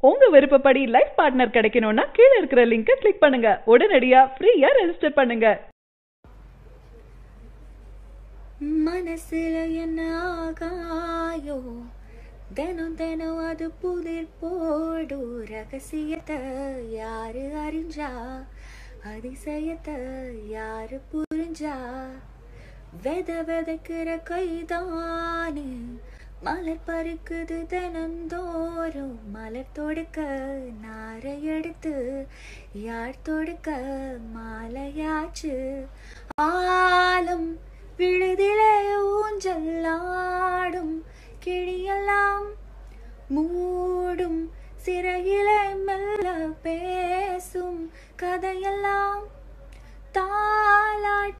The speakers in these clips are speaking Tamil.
உங்க விருப்பப்படி லைஃப் பார்ட்னர் கிடைக்கணும்னா கீழ இருக்கிற லிங்கை கிளிக் பண்ணுங்க உடனடியா ஃப்ரீயா ரெஜிஸ்டர் பண்ணுங்க மனசுல என்ன ஆகாயோ தினம் தினம் அது புதிர் போடும் ரகசியத்தை யாரு அறிஞ்சா அதிசயத்தை யாரு புரிஞ்சா வெத வெதைக்கிற கைதானு மலர் பறிக்குது தினந்தோறும் மலர் தொடுக்க நாரை எடுத்து யார் தொடுக்க மாலையாச்சு ஆலம் விழுதிலே ஊஞ்சல்லாடும் கிழியெல்லாம் மூடும் சிறையிலே மெல்ல பேசும் கதையெல்லாம் தாலாட்டு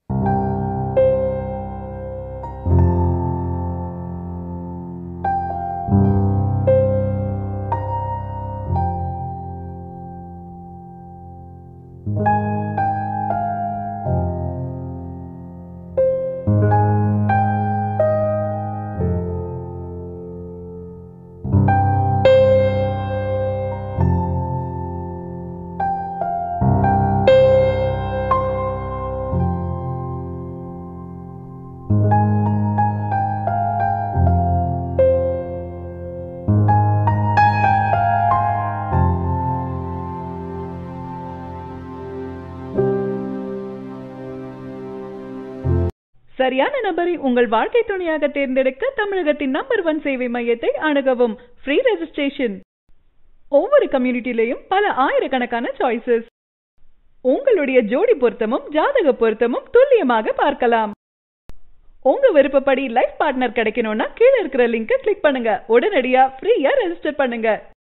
சரியான நபரை உங்கள் வாழ்க்கை துணையாக தேர்ந்தெடுக்க தமிழகத்தின் நம்பர் ஒன் சேவை மையத்தை அணுகவும் ஃப்ரீ ரெஜிஸ்ட்ரேஷன் ஒவ்வொரு கம்யூனிட்டிலையும் பல ஆயிரக்கணக்கான சாய்ஸஸ் உங்களுடைய ஜோடி பொருத்தமும் ஜாதக பொருத்தமும் துல்லியமாக பார்க்கலாம் உங்க விருப்பப்படி லைஃப் பார்ட்னர் கிடைக்கணும்னா கீழ இருக்கிற லிங்கை கிளிக் பண்ணுங்க உடனடியா ஃப்ரீயா ரெஜிஸ்டர் பண்ணுங்க